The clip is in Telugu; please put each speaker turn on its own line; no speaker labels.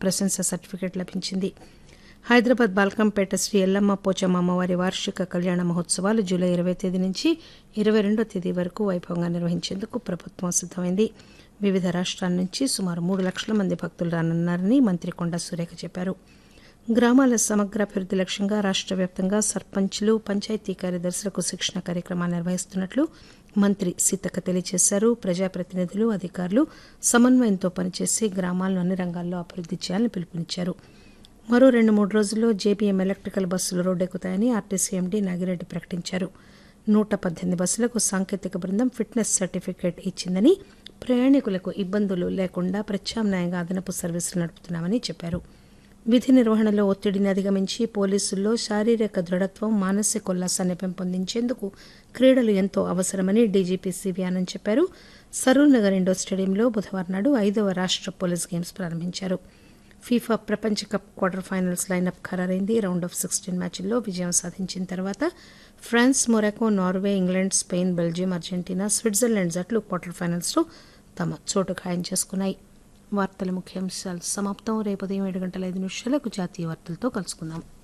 ప్రశంసా సర్టిఫికేట్ లభించింది హైదరాబాద్ బాల్కంపేట శ్రీ ఎల్లమ్మ పోచమ్మ అమ్మవారి వార్షిక కళ్యాణ మహోత్సవాలు జూలై ఇరవై తేదీ నుంచి ఇరవై రెండో తేదీ వరకు వైభవంగా నిర్వహించేందుకు ప్రభుత్వం సిద్దమైంది వివిధ రాష్ట్రాల నుంచి సుమారు మూడు లక్షల మంది భక్తులు రానున్నారని మంత్రి కొండా సురేఖ చెప్పారు గ్రామాల సమగ్రాభివృద్ది లక్ష్యంగా రాష్ట్ర వ్యాప్తంగా సర్పంచ్లు పంచాయతీ కార్యదర్శులకు శిక్షణ కార్యక్రమాలు నిర్వహిస్తున్నట్లు మంత్రి సీతక్క తెలియజేశారు ప్రజాప్రతినిధులు అధికారులు సమన్వయంతో పనిచేసి గ్రామాలను అన్ని రంగాల్లో అభివృద్ది చేయాలని పిలుపునిచ్చారు మరో రెండు మూడు రోజుల్లో జేబీఎం ఎలక్ట్రికల్ బస్సులు రోడ్డెక్కుతాయని ఆర్టీసీ ఎండీ నాగిరెడ్డి ప్రకటించారు నూట పద్దెనిమిది బస్సులకు సాంకేతిక బృందం ఫిట్నెస్ సర్టిఫికేట్ ఇచ్చిందని ప్రయాణికులకు ఇబ్బందులు లేకుండా ప్రత్యామ్నాయంగా అదనపు సర్వీసులు నడుపుతున్నామని చెప్పారు విధి నిర్వహణలో ఒత్తిడిని అధిగమించి పోలీసుల్లో శారీరక దృఢత్వం మానసిక ఉల్లాసాన్ని పెంపొందించేందుకు క్రీడలు ఎంతో అవసరమని డీజీపీ సివి ఆనంద్ చెప్పారు సరూర్ నగర్ ఇండోర్ స్టేడియంలో బుధవారం నాడు ఐదవ రాష్ట్ర పోలీస్ గేమ్స్ ప్రారంభించారు ఫీఫా ప్రపంచ కప్ క్వార్టర్ ఫైనల్స్ లైనప్ ఖరారైంది రౌండ్ ఆఫ్ సిక్స్టీన్ మ్యాచ్ల్లో విజయం సాధించిన తర్వాత France Morocco Norway England Spain Belgium Argentina Switzerland జట్లు క్వార్టర్ ఫైనల్స్లో తమ చోటు ఖాయం చేసుకున్నాయి వార్తల ముఖ్యాంశాలు సమాప్తం రేపు ఉదయం ఏడు గంటల ఐదు నిమిషాలకు జాతీయ వార్తలతో కలుసుకుందాం